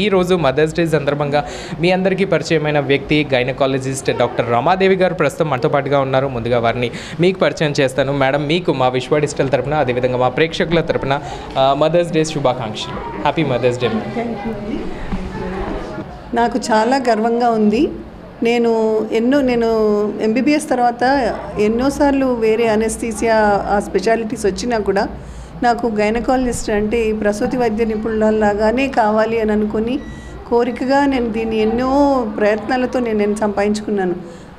ఈ రోజు mothers day సందర్భంగా మీ అందరికీ పరిచయమైన వ్యక్తి గైనకాలజిస్ట్ డాక్టర్ రమాదేవి గారు ప్రస్తుతం మనతో పాటుగా ఉన్నారు ముందుగా వారిని మీకు పరిచయం చేస్తాను మేడం మీకు మా విశ్వ డిజిటల్ తరపున అదేవిధంగా మా ప్రేక్షకుల తరపున మదర్స్ డే శుభాకాంక్షలు హ్యాపీ మదర్స్ డే మేడం నాకు చాలా గర్వంగా ఉంది నేను ఎన్నో నేను ఎంబీబీఎస్ తర్వాత ఎన్నోసార్లు వేరే అనెస్థీసియా ఆ స్పెషాలిటీస్ వచ్చినా కూడా నాకు గైనకాలజిస్ట్ అంటే ఈ ప్రసూతి వైద్య నిపుణులలాగానే కావాలి అని అనుకుని కోరికగా నేను దీన్ని ఎన్నో ప్రయత్నాలతో నేను నేను సంపాదించుకున్నాను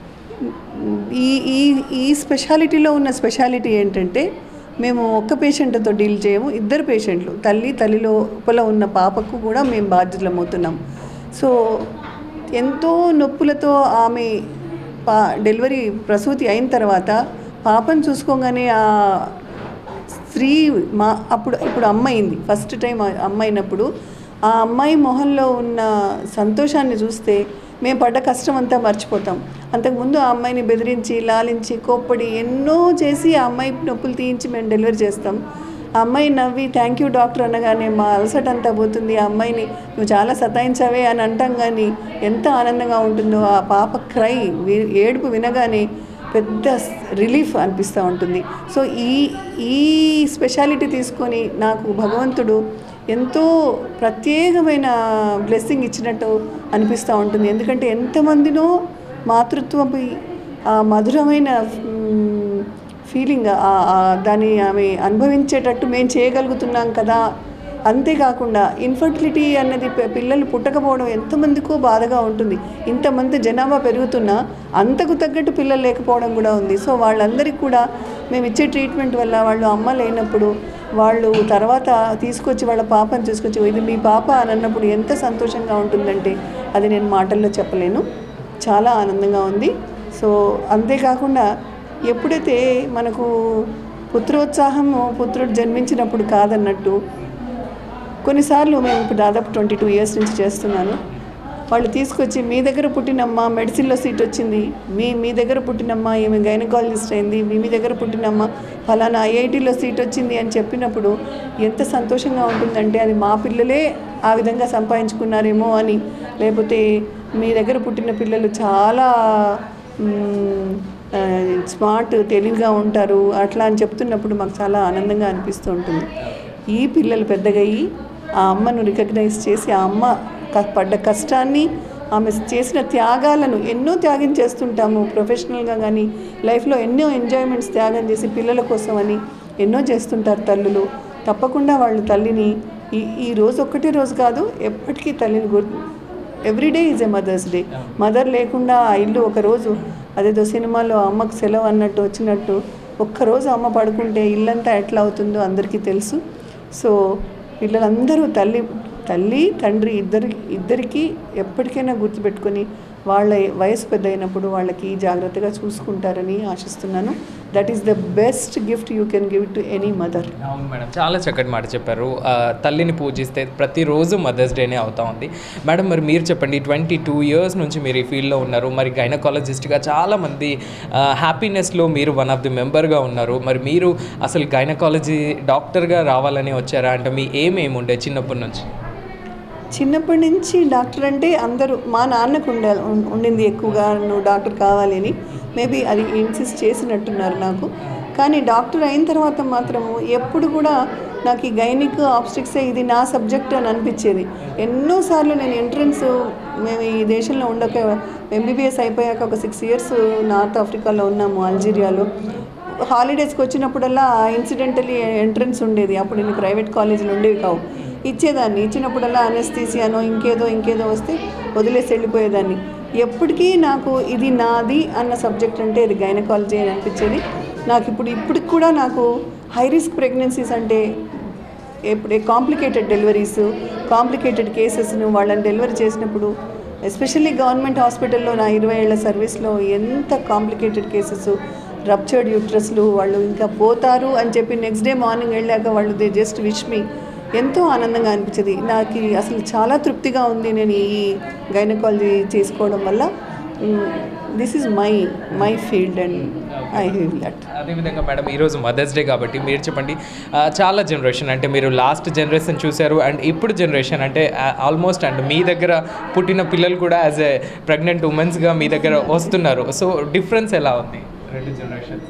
ఈ ఈ ఈ స్పెషాలిటీలో ఉన్న స్పెషాలిటీ ఏంటంటే మేము ఒక్క పేషెంట్తో డీల్ చేయము ఇద్దరు పేషెంట్లు తల్లి తల్లి లోపల ఉన్న పాపకు కూడా మేము బాధ్యతలమవుతున్నాం సో ఎంతో నొప్పులతో ఆమె పా డెలివరీ ప్రసూతి అయిన తర్వాత పాపను చూసుకోగానే ఆ స్త్రీ మా అప్పుడు ఇప్పుడు అమ్మాయింది ఫస్ట్ టైం అమ్మ అయినప్పుడు ఆ అమ్మాయి మొహంలో ఉన్న సంతోషాన్ని చూస్తే మేము పడ్డ కష్టం అంతా మర్చిపోతాం అంతకుముందు ఆ అమ్మాయిని బెదిరించి లాలించి కోప్పడి ఎన్నో చేసి ఆ అమ్మాయి నొప్పులు తీయించి మేము డెలివరీ చేస్తాం ఆ అమ్మాయి నవ్వి థ్యాంక్ యూ డాక్టర్ అనగానే మా అలసట అంతా పోతుంది ఆ అమ్మాయిని నువ్వు చాలా సతాయించావే అని అంటాం కానీ ఎంత ఆనందంగా ఉంటుందో ఆ పాప క్రై వి- ఏడుపు వినగానే పెద్ద రిలీఫ్ అనిపిస్తూ ఉంటుంది సో ఈ ఈ స్పెషాలిటీ తీసుకొని నాకు భగవంతుడు ఎంతో ప్రత్యేకమైన బ్లెస్సింగ్ ఇచ్చినట్టు అనిపిస్తూ ఉంటుంది ఎందుకంటే ఎంతమందినో మాతృత్వపై ఆ మధురమైన మ్, ఫీలింగ్ ఆ- ఆ దాన్ని ఆమె అనుభవించేటట్టు మేము చేయగలుగుతున్నాం కదా అంతేకాకుండా ఇన్ఫర్టిలిటీ అన్నది పి- పిల్లలు పుట్టకపోవడం ఎంతమందికో బాధగా ఉంటుంది ఇంతమంది జనాభా పెరుగుతున్నా అంతకు తగ్గట్టు పిల్లలు లేకపోవడం కూడా ఉంది సో వాళ్ళందరికీ కూడా మేము ఇచ్చే ట్రీట్మెంట్ వల్ల వాళ్ళు అమ్మ లేనప్పుడు వాళ్ళు తర్వాత తీసుకొచ్చి వాళ్ళ పాపను తీసుకొచ్చి ఇది మీ పాప అని అన్నప్పుడు ఎంత సంతోషంగా ఉంటుందంటే అది నేను మాటల్లో చెప్పలేను చాలా ఆనందంగా ఉంది సో అంతేకాకుండా ఎప్పుడైతే మనకు పుత్రోత్సాహము పుత్రుడు జన్మించినప్పుడు కాదన్నట్టు కొన్నిసార్లు మేము ఇప్పుడు దాదాపు ట్వంటీ టూ ఇయర్స్ నుంచి చేస్తున్నాను వాళ్ళు తీసుకొచ్చి మీ దగ్గర పుట్టినమ్మ మెడిసిన్లో సీట్ వచ్చింది మీ మీ దగ్గర పుట్టినమ్మ ఈమె గైనకాలజిస్ట్ అయింది మీ మీ దగ్గర పుట్టినమ్మ ఫలానా ఐఐటిలో సీట్ వచ్చింది అని చెప్పినప్పుడు ఎంత సంతోషంగా ఉంటుందంటే అది మా పిల్లలే ఆ విధంగా సంపాదించుకున్నారేమో అని లేకపోతే మీ దగ్గర పుట్టిన పిల్లలు చాలా మ్, ఆ, స్మార్ట్ తెలివిగా ఉంటారు అట్లా అని చెప్తున్నప్పుడు మాకు చాలా ఆనందంగా అనిపిస్తూ ఉంటుంది ఈ పిల్లలు పెద్దగయ్యి ఆ అమ్మను రికగ్నైజ్ చేసి ఆ అమ్మ క- పడ్డ కష్టాన్ని ఆమె చేసిన త్యాగాలను ఎన్నో త్యాగం చేస్తుంటాము ప్రొఫెషనల్గా కానీ లైఫ్లో ఎన్నో ఎంజాయ్మెంట్స్ త్యాగం చేసి పిల్లల కోసం అని ఎన్నో చేస్తుంటారు తల్లులు తప్పకుండా వాళ్ళు తల్లిని ఈ ఈ రోజు ఒక్కటే రోజు కాదు ఎప్పటికీ తల్లిని గుర్తు every day is a mother's day mother లేకుండా ఆ ఇల్లు ఒక రోజు అదేదో సినిమాలో అమ్మకు సెలవు అన్నట్టు వచ్చినట్టు ఒక్కరోజు అమ్మ పడుకుంటే ఇల్లంతా ఎట్లా అవుతుందో అందరికీ తెలుసు సో పిల్లలందరూ తల్లి తల్లి తండ్రి ఇద్దరి ఇద్దరికి ఎప్పటికైనా గుర్తుపెట్టుకొని వాళ్ళ వయసు పెద్ద అయినప్పుడు వాళ్ళకి జాగ్రత్తగా చూసుకుంటారని ఆశిస్తున్నాను that is the best gift you can give to any mother అవును మేడం చాలా చక్కటి మాట చెప్పారు ఆ, తల్లిని పూజిస్తే ప్రతిరోజు మదర్స్ డేనే అవుతా ఉంది మేడం మరి మీరు చెప్పండి ట్వంటీ టూ ఇయర్స్ నుంచి మీరు ఈ ఫీల్డ్లో ఉన్నారు మరి గైనకాలజిస్ట్గా చాలామంది హ్యాపీనెస్లో మీరు వన్ ఆఫ్ ది మెంబర్గా ఉన్నారు మరి మీరు అసలు గైనకాలజీ డాక్టర్గా రావాలని వచ్చారా అంటే మీ ఏం ఏమి ఉండే చిన్నప్పటి నుంచి చిన్నప్పటి నుంచి డాక్టర్ అంటే అందరూ మా నాన్నకు ఉండ ఉం- ఉండింది ఎక్కువగా నువ్వు డాక్టర్ కావాలి అని మేబీ అది ఇన్సిస్ట్ చేసినట్టున్నారు నాకు కానీ డాక్టర్ అయిన తర్వాత మాత్రము ఎప్పుడు కూడా నాకు ఈ గైనిక్ ఆబ్స్టిక్సే ఇది నా సబ్జెక్ట్ అని అనిపించేది ఎన్నోసార్లు నేను ఎంట్రన్స్ మేము ఈ దేశంలో ఉండక ఎంబీబీఎస్ అయిపోయాక ఒక సిక్స్ ఇయర్స్ నార్త్ ఆఫ్రికాలో ఉన్నాము అల్జీరియాలో హాలిడేస్కి వచ్చినప్పుడల్లా ఇన్సిడెంటలీ ఎంట్రన్స్ ఉండేది అప్పుడు నేను ప్రైవేట్ కాలేజీలు ఉండేవి కావు ఇచ్చేదాన్ని ఇచ్చినప్పుడల్లా అనెస్థీసియానో ఇంకేదో ఇంకేదో వస్తే వదిలేసి వెళ్ళిపోయేదాన్ని ఎప్పటికీ నాకు ఇది నాది అన్న సబ్జెక్ట్ అంటే ఇది గైనకాలజీ అని అనిపించేది నాకు ఇప్పుడు ఇప్పటికి కూడా నాకు హై రిస్క్ ప్రెగ్నెన్సీస్ అంటే ఎప్పుడే కాంప్లికేటెడ్ డెలివరీస్ కాంప్లికేటెడ్ కేసెస్ను వాళ్ళని డెలివరీ చేసినప్పుడు ఎస్పెషల్లీ గవర్నమెంట్ హాస్పిటల్లో నా ఇరవై ఏళ్ల సర్వీస్లో ఎంత కాంప్లికేటెడ్ కేసెస్ రప్చర్డ్ యూట్రస్లు వాళ్ళు ఇంకా పోతారు అని చెప్పి నెక్స్ట్ డే మార్నింగ్ వెళ్ళాక వాళ్ళు దే జస్ట్ విష్ మీ ఎంతో ఆనందంగా అనిపించేది నాకు ఈ అసలు చాలా తృప్తిగా ఉంది నేను ఈ గైనకాలజీ చేసుకోవడం వల్ల this is my my field and I feel that అదేవిధంగా మేడం ఈరోజు మదర్స్ డే కాబట్టి మీరు చెప్పండి ఆ, చాలా జనరేషన్ అంటే మీరు లాస్ట్ జనరేషన్ చూశారు అండ్ ఇప్పుడు జనరేషన్ అంటే ఆల్మోస్ట్ అండ్ మీ దగ్గర పుట్టిన పిల్లలు కూడా యాజ్ ఏ ప్రెగ్నెంట్ ఉమెన్స్గా మీ దగ్గర వస్తున్నారు సో డిఫరెన్స్ ఎలా ఉంది రెండు జనరేషన్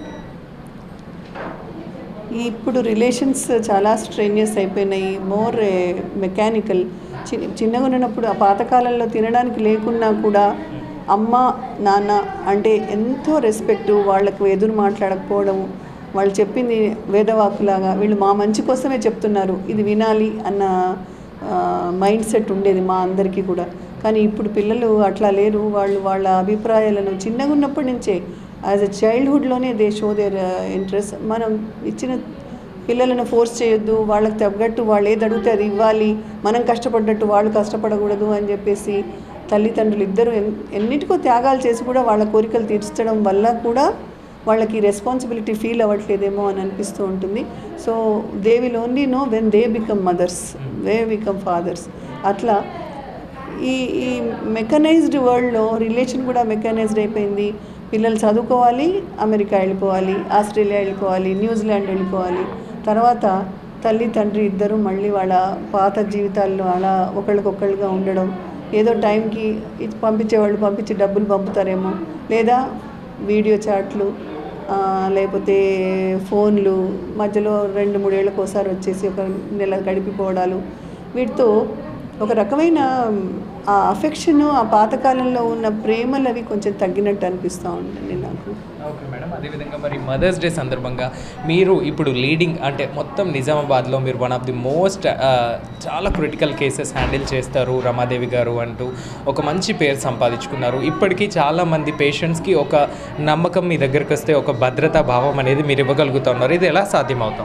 ఇప్పుడు రిలేషన్స్ చాలా స్ట్రేంజెస్ అయిపోయినాయి మోర్ మెకానికల్ చి చిన్నగా ఉన్నప్పుడు ఆ పాతకాలంలో తినడానికి లేకున్నా కూడా అమ్మ నాన్న అంటే ఎంతో రెస్పెక్ట్ వాళ్ళకు ఎదురు మాట్లాడకపోవడం వాళ్ళు చెప్పింది వేదవాకులాగా వీళ్ళు మా మంచి కోసమే చెప్తున్నారు ఇది వినాలి అన్న మైండ్ సెట్ ఉండేది మా అందరికీ కూడా కానీ ఇప్పుడు పిల్లలు అట్లా లేరు వాళ్ళు వాళ్ళ అభిప్రాయాలను చిన్నగా ఉన్నప్పటి నుంచే యాజ్ ఎ చైల్డ్హుడ్లోనే దే షో దేర్ ఇంట్రెస్ట్ మనం ఇచ్చిన పిల్లలను ఫోర్స్ చేయొద్దు వాళ్ళకి తగ్గట్టు వాళ్ళు ఏది అడిగితే అది ఇవ్వాలి మనం కష్టపడ్డట్టు వాళ్ళు కష్టపడకూడదు అని చెప్పేసి తల్లిదండ్రులు ఇద్దరు ఎన్- ఎన్నిటికో త్యాగాలు చేసి కూడా వాళ్ళ కోరికలు తీర్చడం వల్ల కూడా వాళ్ళకి రెస్పాన్సిబిలిటీ ఫీల్ అవ్వట్లేదేమో అని అనిపిస్తూ ఉంటుంది so they will only know when they become mothers they become fathers అట్లా ఈ ఈ మెకనైజ్డ్ వరల్డ్లో రిలేషన్ కూడా మెకనైజ్డ్ అయిపోయింది పిల్లలు చదువుకోవాలి అమెరికా వెళ్ళిపోవాలి ఆస్ట్రేలియా వెళ్ళిపోవాలి న్యూజిలాండ్ వెళ్ళిపోవాలి తర్వాత తల్లి తండ్రి ఇద్దరు మళ్ళీ వాళ్ళ పాత జీవితాల్లో అలా ఒకళ్ళకొకళ్ళుగా ఉండడం ఏదో టైంకి ఇది పంపించేవాళ్ళు పంపించి డబ్బులు పంపుతారేమో లేదా వీడియో చాట్లు ఆ, లేకపోతే ఫోన్లు మధ్యలో రెండు మూడేళ్ళకి ఒకసారి వచ్చేసి ఒక నెల గడిపిపోవడాలు వీటితో ఒక రకమైన ఆ అఫెక్షన్ ఆ పాతకాలంలో ఉన్న ప్రేమలు అవి కొంచెం తగ్గినట్టు అనిపిస్తూ ఉంటుంది నాకు ఓకే మేడం అదేవిధంగా మరి మదర్స్ డే సందర్భంగా మీరు ఇప్పుడు లీడింగ్ అంటే మొత్తం నిజామాబాద్లో మీరు వన్ ఆఫ్ ది మోస్ట్ చాలా క్రిటికల్ కేసెస్ హ్యాండిల్ చేస్తారు రమాదేవి గారు అంటూ ఒక మంచి పేరు సంపాదించుకున్నారు ఇప్పటికీ చాలామంది పేషెంట్స్కి ఒక నమ్మకం మీ దగ్గరికి వస్తే ఒక భద్రతా భావం అనేది మీరు ఇవ్వగలుగుతున్నారు ఇది ఎలా సాధ్యమవుతాం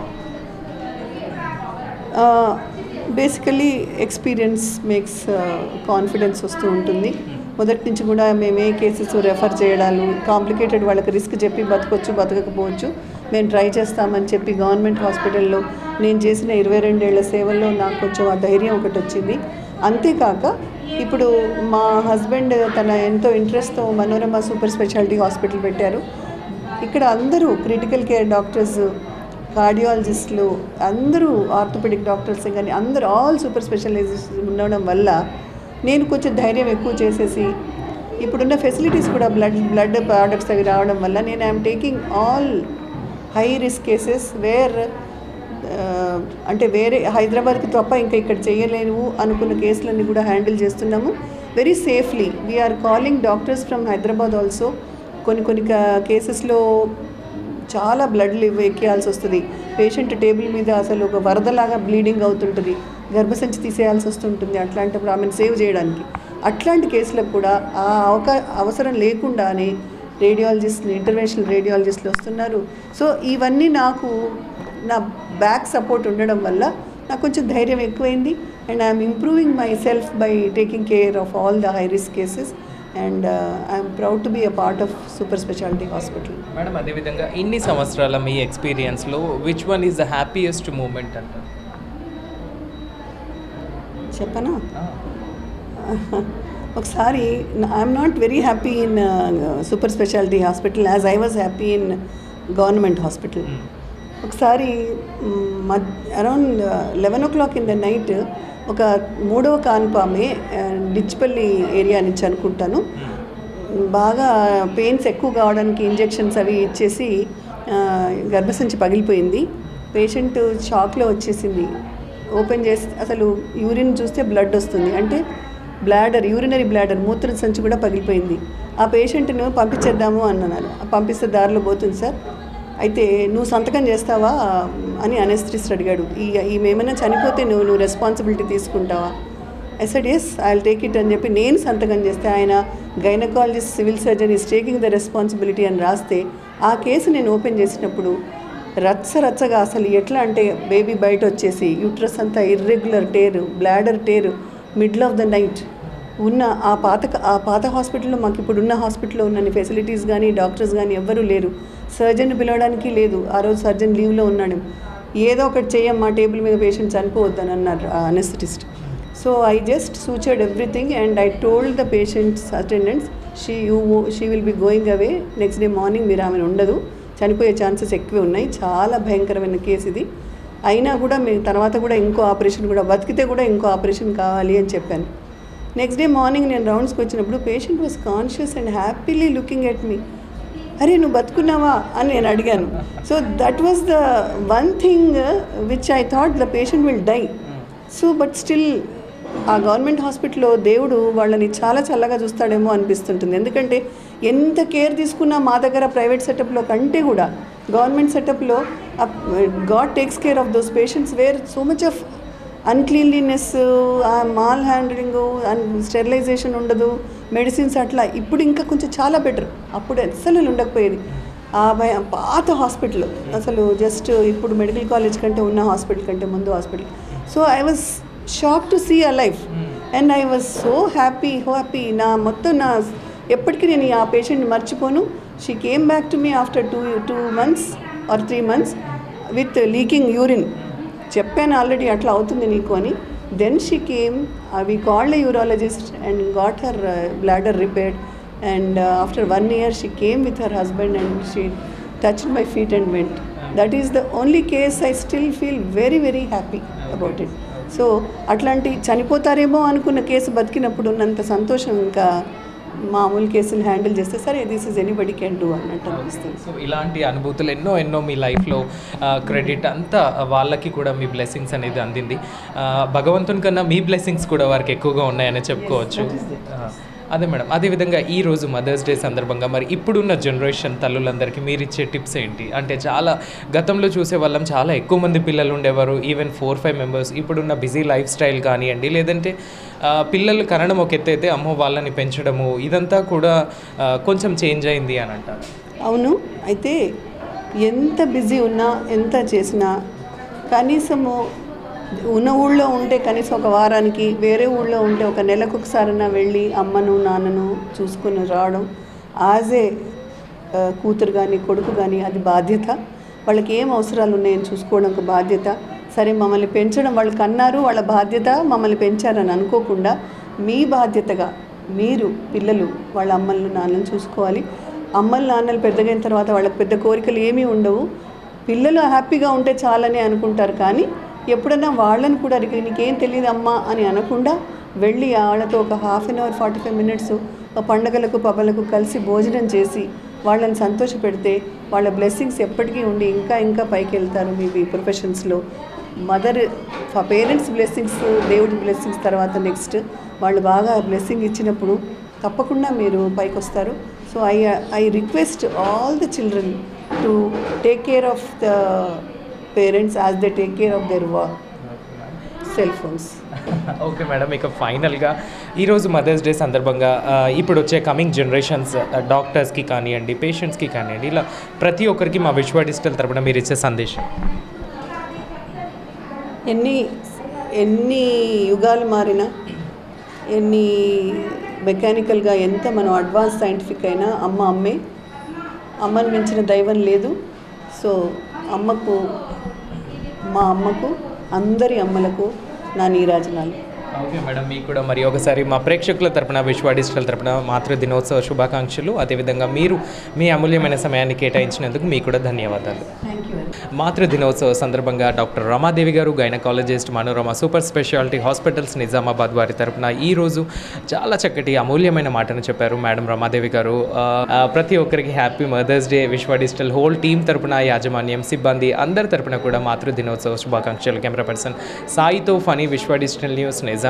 బేసికలీ ఎక్స్పీరియన్స్ మేక్స్ కాన్ఫిడెన్స్ వస్తూ ఉంటుంది మొదటి నుంచి కూడా మేము ఏ కేసెస్ రెఫర్ చేయడాలు కాంప్లికేటెడ్ వాళ్ళకి రిస్క్ చెప్పి బతకొచ్చు బతకకపోవచ్చు మేము ట్రై చేస్తామని చెప్పి గవర్నమెంట్ హాస్పిటల్లో నేను చేసిన ఇరవై రెండేళ్ల సేవల్లో నాకు కొంచెం ఆ ధైర్యం ఒకటి వచ్చింది అంతేకాక ఇప్పుడు మా హస్బెండ్ తన ఎంతో ఇంట్రెస్ట్తో మనోరమ సూపర్ స్పెషాలిటీ హాస్పిటల్ పెట్టారు ఇక్కడ అందరూ క్రిటికల్ కేర్ డాక్టర్స్ కార్డియాలజిస్టులు అందరూ ఆర్థోపెడిక్ డాక్టర్స్ కానీ అందరూ ఆల్ సూపర్ స్పెషలైజెస్ ఉండడం వల్ల నేను కొంచెం ధైర్యం ఎక్కువ చేసేసి ఇప్పుడున్న ఫెసిలిటీస్ కూడా బ్లడ్ బ్లడ్ ప్రోడక్ట్స్ అవి రావడం వల్ల నేను I'm taking all high risk cases where అంటే వేరే హైదరాబాద్కి తప్ప ఇంకా ఇక్కడ చేయలేవు అనుకున్న కేసులన్నీ కూడా హ్యాండిల్ చేస్తున్నాము very safely we are calling doctors from Hyderabad also కొన్ని కొన్ని కేసెస్లో చాలా బ్లడ్ ఎక్కేయాల్సి వస్తుంది పేషెంట్ టేబుల్ మీద అసలు ఒక వరదలాగా బ్లీడింగ్ అవుతుంటుంది గర్భసంచి తీసేయాల్సి వస్తుంటుంది అట్లాంటప్పుడు ఆమెను సేవ్ చేయడానికి అట్లాంటి కేసులకు కూడా ఆ అవకా అవసరం లేకుండానే రేడియాలజిస్ట్ని ఇంటర్వెన్షనల్ రేడియాలజిస్టులు వస్తున్నారు సో ఇవన్నీ నాకు నా బ్యాక్ సపోర్ట్ ఉండడం వల్ల నాకు కొంచెం ధైర్యం ఎక్కువైంది and I'm improving myself by taking care of all the high risk cases and I'm proud to be a part of super speciality hospital madam అదేవిధంగా ఇన్ని సంవత్సరాల మీ ఎక్స్పీరియన్స్లో which one is the happiest moment అంటారు చెప్పనా ఒకసారి I'm not very happy in super speciality hospital as I was happy in government hospital ఒకసారి around eleven o'clock in the night ఒక మూడవ కాన్పామే డిచ్పల్లి ఏరియా నుంచి అనుకుంటాను బాగా పెయిన్స్ ఎక్కువ కావడానికి ఇంజెక్షన్స్ అవి ఇచ్చేసి ఆ, గర్భసంచి పగిలిపోయింది పేషెంట్ షాక్లో వచ్చేసింది ఓపెన్ చేసి అసలు యూరిన్ చూస్తే బ్లడ్ వస్తుంది అంటే బ్లాడర్ యూరినరీ బ్లాడర్ మూత్ర సంచి కూడా పగిలిపోయింది ఆ పేషెంట్ను పంపించేద్దాము అన్నారు పంపిస్తే దారిలో పోతుంది సార్ అయితే నువ్వు సంతకం చేస్తావా అని అనెస్ట్రిస్ట్ అడిగాడు ఈ ఈమె ఏమైనా చనిపోతే నువ్వు నువ్వు రెస్పాన్సిబిలిటీ తీసుకుంటావా I said yes I take it అని చెప్పి నేను సంతకం చేస్తే ఆయన gynaecologist civil surgeon is taking the responsibility అని రాస్తే ఆ కేసు నేను ఓపెన్ చేసినప్పుడు రచ్చ రచ్చగా అసలు ఎట్లా అంటే బేబీ బయట వచ్చేసి యూట్రస్ అంతా irregular tear bladder tear middle of the night ఉన్న ఆ పాత ఆ పాత హాస్పిటల్లో మాకు ఇప్పుడు ఉన్న హాస్పిటల్లో ఉన్న ఫెసిలిటీస్ కానీ డాక్టర్స్ కానీ ఎవ్వరూ లేరు సర్జన్ పిలవడానికి లేదు ఆ రోజు సర్జన్ లీవ్లో ఉన్నాడు ఏదో ఒకటి చెయ్యం మా టేబుల్ మీద పేషెంట్ చనిపోవద్దని అన్నారు anaesthetist so so I just sutured everything and I told the patient's attendants she you she will be going away next day morning మీరు ఆమెను ఉండదు చనిపోయే ఛాన్సెస్ ఎక్కువే ఉన్నాయి చాలా భయంకరమైన కేసు ఇది అయినా కూడా మీ తర్వాత కూడా ఇంకో ఆపరేషన్ కూడా బతికితే కూడా ఇంకో ఆపరేషన్ కావాలి అని చెప్పాను నెక్స్ట్ డే మార్నింగ్ నేను రౌండ్స్కి వచ్చినప్పుడు patient was conscious and happily looking at me అరే నువ్వు బతుకున్నావా అని నేను అడిగాను so that was the one thing which I thought the patient will die so but still ఆ గవర్నమెంట్ హాస్పిటల్లో దేవుడు వాళ్ళని చాలా చల్లగా చూస్తాడేమో అనిపిస్తుంటుంది ఎందుకంటే ఎంత కేర్ తీసుకున్నా మా దగ్గర ప్రైవేట్ సెటప్లో కంటే కూడా గవర్నమెంట్ సెటప్లో God takes care of those patients where so much of uncleanliness mal handling sterilisation ఉండదు మెడిసిన్స్ అట్లా ఇప్పుడు ఇంకా కొంచెం చాలా బెటర్ అప్పుడు అస్సలు ఉండకపోయేది ఆ భయ పాత హాస్పిటల్ అసలు జస్ట్ ఇప్పుడు మెడికల్ కాలేజ్ కంటే ఉన్న హాస్పిటల్ కంటే ముందు hospital so I was shock to see a life and I was so happy happy నా మొత్తం నా ఎప్పటికీ నేను ఆ పేషెంట్ మర్చిపోను she came back to me after two two months or three months with leaking urine చెప్పాను already అట్లా అవుతుంది నీకు అని then she came we called a urologist and got her bladder repaired and after one year she came with her husband and she touch my feet and went that is the only case I still feel very very happy about it so అట్లాంటి చనిపోతారేమో అనుకున్న case బతికినప్పుడు ఉన్నంత సంతోషం ఇంకా మామూలు కేసులు handle చేస్తే సరే this is anybody can do అన్నట్టు అనిపిస్తుంది సో ఇలాంటి అనుభూతులు ఎన్నో ఎన్నో మీ లైఫ్లో క్రెడిట్ అంతా వాళ్ళకి కూడా మీ బ్లెస్సింగ్స్ అనేది అందింది ఆ, భగవంతుని కన్నా మీ బ్లెస్సింగ్స్ కూడా వారికి ఎక్కువగా ఉన్నాయని చెప్పుకోవచ్చు ఆ, అదే మేడం అదేవిధంగా ఈ రోజు మదర్స్ డే సందర్భంగా మరి ఇప్పుడున్న జనరేషన్ తల్లులందరికీ మీరు ఇచ్చే టిప్స్ ఏంటి అంటే చాలా గతంలో చూసే వాళ్ళం చాలా ఎక్కువ మంది పిల్లలు ఉండేవారు ఈవెన్ ఫోర్ ఫైవ్ మెంబర్స్ ఇప్పుడున్న బిజీ లైఫ్ స్టైల్ కానివ్వండి లేదంటే ఆ, పిల్లలు కనడం ఒక ఎత్తు అయితే అమ్మో వాళ్ళని పెంచడము ఇదంతా కూడా ఆ, కొంచెం చేంజ్ అయింది అని అంటారు అవును అయితే ఎంత బిజీ ఉన్నా ఎంత చేసినా కనీసము ఉన్న ఊళ్ళో ఉంటే కనీసం ఒక వారానికి వేరే ఊళ్ళో ఉంటే ఒక నెలకు ఒకసారైనా వెళ్ళి అమ్మను నాన్నను చూసుకొని రావడం యాజ్ ఏ కూతురు కానీ కొడుకు కానీ అది బాధ్యత వాళ్ళకి ఏం అవసరాలు ఉన్నాయని చూసుకోవడం ఒక బాధ్యత సరే మమ్మల్ని పెంచడం వాళ్ళు కన్నారు వాళ్ళ బాధ్యత మమ్మల్ని పెంచారని అనుకోకుండా మీ బాధ్యతగా మీరు పిల్లలు వాళ్ళ అమ్మలను నాన్నలను చూసుకోవాలి అమ్మలు నాన్నలు పెద్దగైన తర్వాత వాళ్ళకి పెద్ద కోరికలు ఏమీ ఉండవు పిల్లలు హ్యాపీగా ఉంటే చాలని అనుకుంటారు కానీ ఎప్పుడైనా వాళ్ళని కూడా "నీకు- నీకేం తెలియదు అమ్మా అని అనకుండా వెళ్ళి వాళ్ళతో ఒక half an hour forty five minutes పండగలకు పబ్బలకు కలిసి భోజనం చేసి వాళ్ళని సంతోషపెడితే వాళ్ళ బ్లెస్సింగ్స్ ఎప్పటికీ ఉండి ఇంకా ఇంకా పైకి వెళ్తారు మీ మీ ప్రొఫెషన్స్లో మదర్ పేరెంట్స్ బ్లెస్సింగ్స్ దేవుడి బ్లెస్సింగ్స్ తర్వాత నెక్స్ట్ వాళ్ళు బాగా బ్లెస్సింగ్ ఇచ్చినప్పుడు తప్పకుండా మీరు పైకి వస్తారు so I I request all the children to take care of the parents as they take care of their work cell phones okay madam ఇక ఫైనల్గా ఈరోజు మదర్స్ డే సందర్భంగా ఆ, ఇప్పుడు వచ్చే కమింగ్ జనరేషన్స్ డాక్టర్స్కి కానివ్వండి పేషెంట్స్కి కానివ్వండి ఇలా ప్రతి ఒక్కరికి మా విశ్వ డిజిటల్ తరపున మీరు ఇచ్చే సందేశం ఎన్ని ఎన్ని యుగాలు మారినా ఎన్ని మెకానికల్గా ఎంత మనం అడ్వాన్స్ సైంటిఫిక్ అయినా అమ్మ అమ్మే అమ్మను మించిన దైవం లేదు సో అమ్మకు మా అమ్మకు అందరి అమ్మలకు నా నీరాజనాలు ఓకే మేడం మీకు కూడా మరి ఒకసారి మా ప్రేక్షకుల తరపున విశ్వ డిజిటల్ తరపున మాతృ దినోత్సవ శుభాకాంక్షలు అదేవిధంగా మీరు మీ అమూల్యమైన సమయాన్ని కేటాయించినందుకు మీకు కూడా ధన్యవాదాలు థ్యాంక్ యూ మాతృ దినోత్సవ సందర్భంగా doctor Ramadevi garu gynaecologist Manorama super speciality hospitals Nizamabad వారి తరపున ఈ రోజు చాలా చక్కటి అమూల్యమైన మాటను చెప్పారు మేడం రమాదేవి గారు ఆ, ఆ, ప్రతి ఒక్కరికి happy mother's day Viswa digital whole team తరపున యాజమాన్యం సిబ్బంది అందరి తరపున కూడా మాతృ దినోత్సవ శుభాకాంక్షలు కెమెరా పర్సన్ సాయితో ఫనీ విశ్వ డిజిటల్ న్యూస్ నిజాం